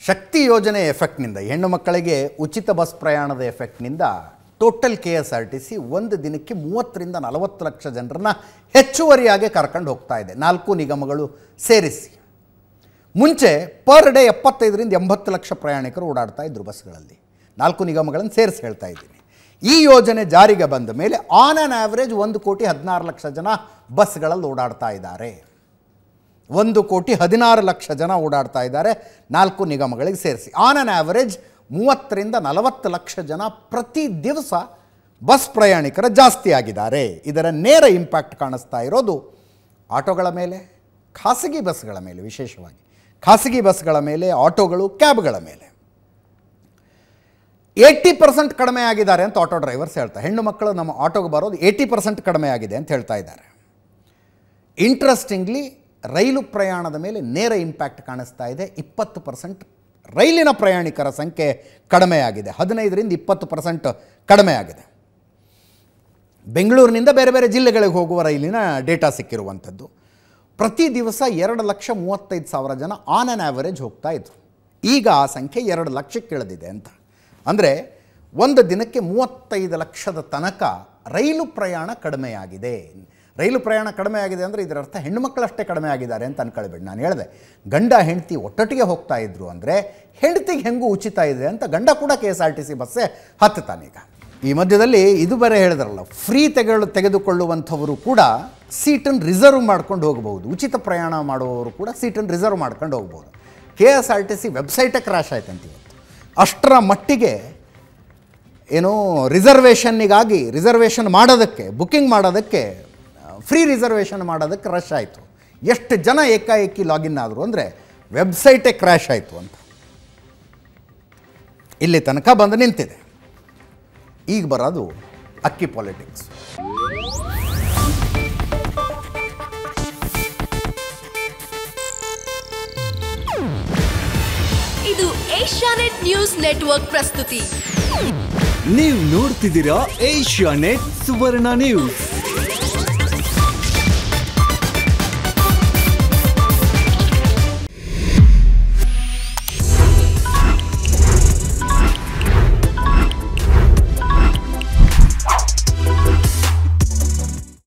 ಶಕ್ತಿ ಯೋಜನೆ ಎಫೆಕ್ಟ್ನಿಂದ ಹೆಣ್ಣು ಮಕ್ಕಳಿಗೆ ಉಚಿತ ಬಸ್ ಪ್ರಯಾಣದ ಎಫೆಕ್ಟ್ನಿಂದ total K S R T C ಒಂದು ದಿನಕ್ಕೆ ಮೂವತ್ತರಿಂದ ನಲವತ್ತು ಲಕ್ಷ ಜನರನ್ನ ಹೆಚ್ಚುವರಿಯಾಗಿ ಕರ್ಕೊಂಡು ಹೋಗ್ತಾ ಇದೆ ನಾಲ್ಕು ನಿಗಮಗಳು ಸೇರಿಸಿ ಮುಂಚೆ ಪರ್ ಡೇ ಎಪ್ಪತ್ತೈದರಿಂದ ಎಂಬತ್ತು ಲಕ್ಷ ಪ್ರಯಾಣಿಕರು ಓಡಾಡ್ತಾ ಇದ್ರು ಬಸ್ಗಳಲ್ಲಿ ನಾಲ್ಕು ನಿಗಮಗಳನ್ನು ಸೇರಿಸಿ ಹೇಳ್ತಾ ಇದ್ದೀನಿ ಈ ಯೋಜನೆ ಜಾರಿಗೆ ಬಂದ ಮೇಲೆ ಆನ್ ಆನ್ ಆ್ಯಾವ್ರೇಜ್ ಒಂದು ಕೋಟಿ ಹದಿನಾರು ಲಕ್ಷ ಜನ ಬಸ್ಗಳಲ್ಲಿ ಓಡಾಡ್ತಾ ಇದ್ದಾರೆ ಒಂದು ಕೋಟಿ ಹದಿನಾರು ಲಕ್ಷ ಜನ ಓಡಾಡ್ತಾ ಇದ್ದಾರೆ ನಾಲ್ಕು ನಿಗಮಗಳಿಗೆ ಸೇರಿಸಿ ಆನ್ ಆನ್ ಆ್ಯಾವರೇಜ್ ಮೂವತ್ತರಿಂದ ನಲವತ್ತು ಲಕ್ಷ ಜನ ಪ್ರತಿ ದಿವಸ ಬಸ್ ಪ್ರಯಾಣಿಕರ ಜಾಸ್ತಿ ಆಗಿದ್ದಾರೆ ಇದರ ನೇರ ಇಂಪ್ಯಾಕ್ಟ್ ಕಾಣಿಸ್ತಾ ಇರೋದು ಆಟೋಗಳ ಮೇಲೆ ಖಾಸಗಿ ಬಸ್ಗಳ ಮೇಲೆ ವಿಶೇಷವಾಗಿ ಖಾಸಗಿ ಬಸ್ಗಳ ಮೇಲೆ ಆಟೋಗಳು ಕ್ಯಾಬ್ಗಳ ಮೇಲೆ ಏಯ್ಟಿ ಪರ್ಸೆಂಟ್ ಕಡಿಮೆ ಆಗಿದ್ದಾರೆ ಅಂತ ಆಟೋ ಡ್ರೈವರ್ಸ್ ಹೇಳ್ತಾರೆ ಹೆಣ್ಣು ಮಕ್ಕಳು ನಮ್ಮ ಆಟೋಗೆ ಬರೋದು ಏಯ್ಟಿ ಪರ್ಸೆಂಟ್ ಕಡಿಮೆ ಆಗಿದೆ ಅಂತ ಹೇಳ್ತಾ ಇದ್ದಾರೆ ಇಂಟ್ರೆಸ್ಟಿಂಗ್ಲಿ ರೈಲು ಪ್ರಯಾಣದ ಮೇಲೆ ನೇರ ಇಂಪ್ಯಾಕ್ಟ್ ಕಾಣಿಸ್ತಾ ಇದೆ ಇಪ್ಪತ್ತು ಪರ್ಸೆಂಟ್ ರೈಲಿನ ಪ್ರಯಾಣಿಕರ ಸಂಖ್ಯೆ ಕಡಿಮೆಯಾಗಿದೆ ಹದಿನೈದರಿಂದ ಇಪ್ಪತ್ತು ಪರ್ಸೆಂಟ್ ಕಡಿಮೆ ಆಗಿದೆ ಬೆಂಗಳೂರಿನಿಂದ ಬೇರೆ ಬೇರೆ ಜಿಲ್ಲೆಗಳಿಗೆ ಹೋಗುವ ರೈಲಿನ ಡೇಟಾ ಸಿಕ್ಕಿರುವಂಥದ್ದು ಪ್ರತಿ ದಿವಸ ಎರಡು ಲಕ್ಷ ಮೂವತ್ತೈದು ಸಾವಿರ ಜನ ಆನ್ ಆನ್ ಆ್ಯಾವರೇಜ್ ಹೋಗ್ತಾ ಇದ್ರು ಈಗ ಆ ಸಂಖ್ಯೆ ಎರಡು ಲಕ್ಷಕ್ಕೆ ಇಳಿದಿದೆ ಅಂತ ಅಂದರೆ ಒಂದು ದಿನಕ್ಕೆ ಮೂವತ್ತೈದು ಲಕ್ಷದ ತನಕ ರೈಲು ಪ್ರಯಾಣ ಕಡಿಮೆಯಾಗಿದೆ ರೈಲು ಪ್ರಯಾಣ ಕಡಿಮೆ ಆಗಿದೆ ಅಂದರೆ ಇದರ ಅರ್ಥ ಹೆಣ್ಣುಮಕ್ಕಳಷ್ಟೇ ಕಡಿಮೆ ಆಗಿದ್ದಾರೆ ಅಂತ ಅನ್ಕೊಳ್ಬೇಡಿ ನಾನು ಹೇಳಿದೆ ಗಂಡ ಹೆಂಡತಿ ಒಟ್ಟೊಟ್ಟಿಗೆ ಹೋಗ್ತಾ ಇದ್ರು ಅಂದರೆ ಹೆಂಡತಿಗೆ ಹೆಂಗೂ ಉಚಿತ ಇದೆ ಅಂತ ಗಂಡ ಕೂಡ K S R T C ಬಸ್ಸೇ ಹತ್ತುತ್ತಾನೀಗ ಈ ಮಧ್ಯದಲ್ಲಿ ಇದು ಬೇರೆ ಹೇಳಿದ್ರಲ್ಲ ಫ್ರೀ ತೆಗೆದು ತೆಗೆದುಕೊಳ್ಳುವಂಥವರು ಕೂಡ ಸೀಟನ್ನು ರಿಸರ್ವ್ ಮಾಡ್ಕೊಂಡು ಹೋಗಬಹುದು ಉಚಿತ ಪ್ರಯಾಣ ಮಾಡುವವರು ಕೂಡ ಸೀಟನ್ನು ರಿಸರ್ವ್ ಮಾಡ್ಕೊಂಡು ಹೋಗ್ಬೋದು K S R T C ವೆಬ್ಸೈಟೇ ಕ್ರ್ಯಾಶ್ ಆಯ್ತಂತ ಇವತ್ತು ಅಷ್ಟರ ಮಟ್ಟಿಗೆ ಏನು ರಿಸರ್ವೇಷನ್ನಿಗಾಗಿ ರಿಸರ್ವೇಷನ್ ಮಾಡೋದಕ್ಕೆ ಬುಕ್ಕಿಂಗ್ ಮಾಡೋದಕ್ಕೆ ಫ್ರೀ ರಿಸರ್ವೇಷನ್ ಮಾಡೋದಕ್ಕೆ ರಶ್ ಆಯಿತು ಎಷ್ಟು ಜನ ಏಕಾಏಕಿ ಲಾಗಿನ್ ಆದರು ಅಂದರೆ ವೆಬ್ಸೈಟೇ ಕ್ರ್ಯಾಶ್ ಆಯಿತು ಅಂತ ಇಲ್ಲಿ ತನಕ ಬಂದು ನಿಂತಿದೆ ಈಗ ಬರೋದು ಅಕ್ಕಿ ಪಾಲಿಟಿಕ್ಸ್ ಇದು ಏಷ್ಯಾನೆಟ್ ನ್ಯೂಸ್ ನೆಟ್ವರ್ಕ್ ಪ್ರಸ್ತುತಿ ನೀವು ನೋಡ್ತಿದ್ದೀರಾ ಏಷ್ಯಾ ನೆಟ್ ಸುವರ್ಣ ನ್ಯೂಸ್